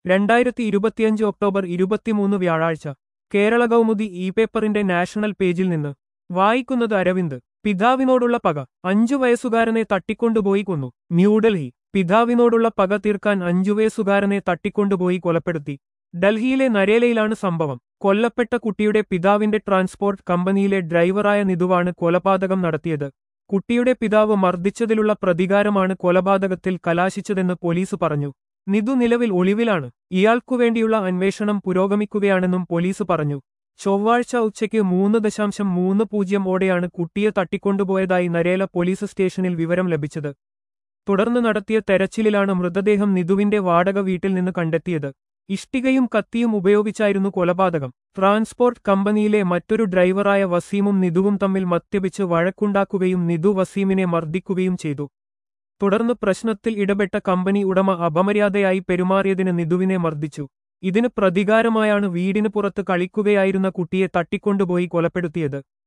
രണ്ടായിരത്തി ഇരുപത്തിയഞ്ച് ഒക്ടോബർ ഇരുപത്തിമൂന്ന് വ്യാഴാഴ്ച കേരള കൗമുദി ഇ പേപ്പറിന്റെ നാഷണൽ പേജിൽ നിന്ന് വായിക്കുന്നത് അരവിന്ദ് പിതാവിനോടുള്ള പക അഞ്ചു വയസ്സുകാരനെ തട്ടിക്കൊണ്ടുപോയി കൊന്നു ന്യൂഡൽഹി പിതാവിനോടുള്ള പക തീർക്കാൻ അഞ്ചു വയസ്സുകാരനെ തട്ടിക്കൊണ്ടുപോയി കൊലപ്പെടുത്തി ഡൽഹിയിലെ നരേലയിലാണ് സംഭവം കൊല്ലപ്പെട്ട കുട്ടിയുടെ പിതാവിന്റെ ട്രാൻസ്പോർട്ട് കമ്പനിയിലെ ഡ്രൈവറായ നിതുവാണ് കൊലപാതകം നടത്തിയത് കുട്ടിയുടെ പിതാവ് മർദ്ദിച്ചതിലുള്ള പ്രതികാരമാണ് കൊലപാതകത്തിൽ കലാശിച്ചതെന്ന് പോലീസ് പറഞ്ഞു നിതു നിലവിൽ ഒളിവിലാണ് ഇയാൾക്കുവേണ്ടിയുള്ള അന്വേഷണം പുരോഗമിക്കുകയാണെന്നും പോലീസ് പറഞ്ഞു ചൊവ്വാഴ്ച ഉച്ചയ്ക്ക് മൂന്ന് ദശാംശം മൂന്ന് പൂജ്യം ഓടെയാണ് കുട്ടിയെ തട്ടിക്കൊണ്ടുപോയതായി നരേല പോലീസ് സ്റ്റേഷനിൽ വിവരം ലഭിച്ചത് തുടർന്ന് നടത്തിയ തെരച്ചിലിലാണ് മൃതദേഹം നിതുവിന്റെ വാടക വീട്ടിൽ നിന്ന് കണ്ടെത്തിയത് ഇഷ്ടികയും കത്തിയും ഉപയോഗിച്ചായിരുന്നു കൊലപാതകം ട്രാൻസ്പോർട്ട് കമ്പനിയിലെ മറ്റൊരു ഡ്രൈവറായ വസീമും നിതുവും തമ്മിൽ മദ്യപിച്ച് വഴക്കുണ്ടാക്കുകയും നിതു വസീമിനെ മർദ്ദിക്കുകയും ചെയ്തു തുടർന്ന് പ്രശ്നത്തിൽ ഇടപെട്ട കമ്പനി ഉടമ അപമര്യാദയായി പെരുമാറിയതിന് നിതുവിനെ മർദ്ദിച്ചു ഇതിന് പ്രതികാരമായാണ് വീടിന് പുറത്ത് കളിക്കുകയായിരുന്ന കുട്ടിയെ തട്ടിക്കൊണ്ടുപോയി കൊലപ്പെടുത്തിയത്